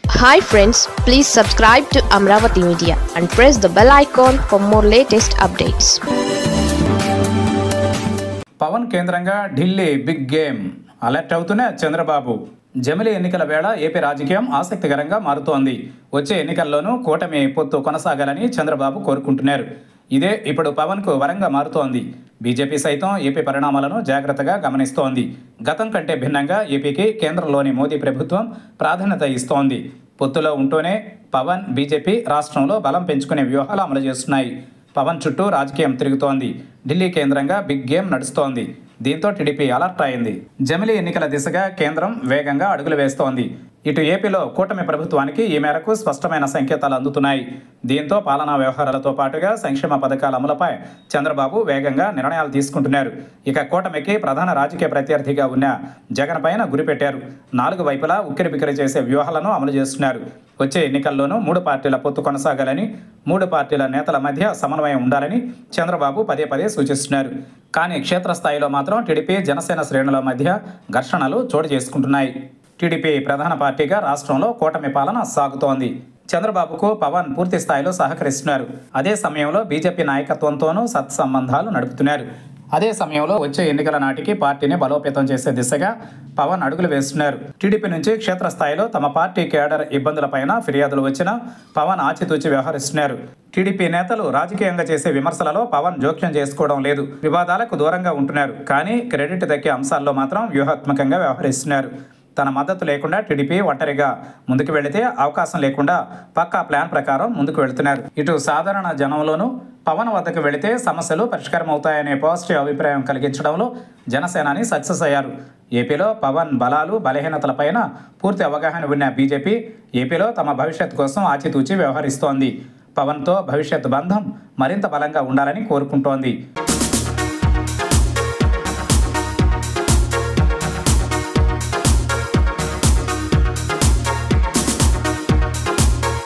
hi friends please subscribe to Amaravati media and press the bell icon for more latest updates Pawan కేంద్రంగా Delhi big game alert అవుతూనే చంద్రబాబు జమిలి ఎన్నికల వేళ AP రాజకీయం ఆసక్తికరంగా మారుతోంది వచ్చే ఎన్నికల్లోనూ కూటమి పొత్తు కొనసాగాలని చంద్రబాబు కోరుకుంటున్నారు ఇదే ఇప్పుడు పవన్కు వరంగా మారుతోంది బీజేపీ సైతం ఏపీ పరిణామాలను జాగ్రత్తగా గమనిస్తోంది గతం కంటే భిన్నంగా ఏపీకి కేంద్రంలోని మోదీ ప్రభుత్వం ప్రాధాన్యత ఇస్తోంది పొత్తులో ఉంటూనే పవన్ బీజేపీ రాష్ట్రంలో బలం పెంచుకునే వ్యూహాలు అమలు చేస్తున్నాయి పవన్ చుట్టూ రాజకీయం తిరుగుతోంది ఢిల్లీ కేంద్రంగా బిగ్ గేమ్ నడుస్తోంది దీంతో టీడీపీ అలర్ట్ అయింది జమిలీ ఎన్నికల దిశగా కేంద్రం వేగంగా అడుగులు వేస్తోంది ఇటు ఏపీలో కూటమి ప్రభుత్వానికి ఈ మేరకు స్పష్టమైన సంకేతాలు అందుతున్నాయి దీంతో పాలనా వ్యవహారాలతో పాటుగా సంక్షేమ పథకాల అమలుపై చంద్రబాబు వేగంగా నిర్ణయాలు తీసుకుంటున్నారు ఇక కూటమికి ప్రధాన రాజకీయ ప్రత్యర్థిగా ఉన్న జగన్ పైన గురిపెట్టారు నాలుగు వైపులా ఉక్కిరిబిక్కిరి చేసే వ్యూహాలను అమలు చేస్తున్నారు వచ్చే ఎన్నికల్లోనూ మూడు పార్టీల పొత్తు కొనసాగాలని మూడు పార్టీల నేతల మధ్య సమన్వయం ఉండాలని చంద్రబాబు పదే పదే సూచిస్తున్నారు కానీ క్షేత్రస్థాయిలో మాత్రం టీడీపీ జనసేన శ్రేణుల మధ్య ఘర్షణలు చోటు చేసుకుంటున్నాయి టీడీపీ ప్రధాన పార్టీగా రాష్ట్రంలో కూటమి పాలన సాగుతోంది చంద్రబాబుకు పవన్ పూర్తి స్థాయిలో సహకరిస్తున్నారు అదే సమయంలో బీజేపీ నాయకత్వంతోనూ సత్సంబంధాలు నడుపుతున్నారు అదే సమయంలో వచ్చే ఎన్నికల నాటికి పార్టీని బలోపేతం చేసే దిశగా పవన్ అడుగులు వేస్తున్నారు టీడీపీ నుంచి క్షేత్రస్థాయిలో తమ పార్టీ కేడర్ ఇబ్బందులపైన ఫిర్యాదులు వచ్చినా పవన్ ఆచితూచి వ్యవహరిస్తున్నారు టీడీపీ నేతలు రాజకీయంగా చేసే విమర్శలలో పవన్ జోక్యం చేసుకోవడం లేదు వివాదాలకు దూరంగా ఉంటున్నారు కానీ క్రెడిట్ దక్కే అంశాల్లో మాత్రం వ్యూహాత్మకంగా వ్యవహరిస్తున్నారు తన మద్దతు లేకుండా టీడీపీ ఒంటరిగా ముందుకు వెళితే అవకాశం లేకుండా పక్కా ప్లాన్ ప్రకారం ముందుకు వెళుతున్నారు ఇటు సాధారణ జనంలోనూ పవన్ వద్దకు వెళితే సమస్యలు పరిష్కారం అవుతాయనే పాజిటివ్ అభిప్రాయం కలిగించడంలో జనసేనాని సక్సెస్ అయ్యారు ఏపీలో పవన్ బలాలు బలహీనతలపైన పూర్తి అవగాహన ఉన్న బీజేపీ ఏపీలో తమ భవిష్యత్ కోసం ఆచితూచి వ్యవహరిస్తోంది పవన్తో భవిష్యత్ బంధం మరింత బలంగా ఉండాలని కోరుకుంటోంది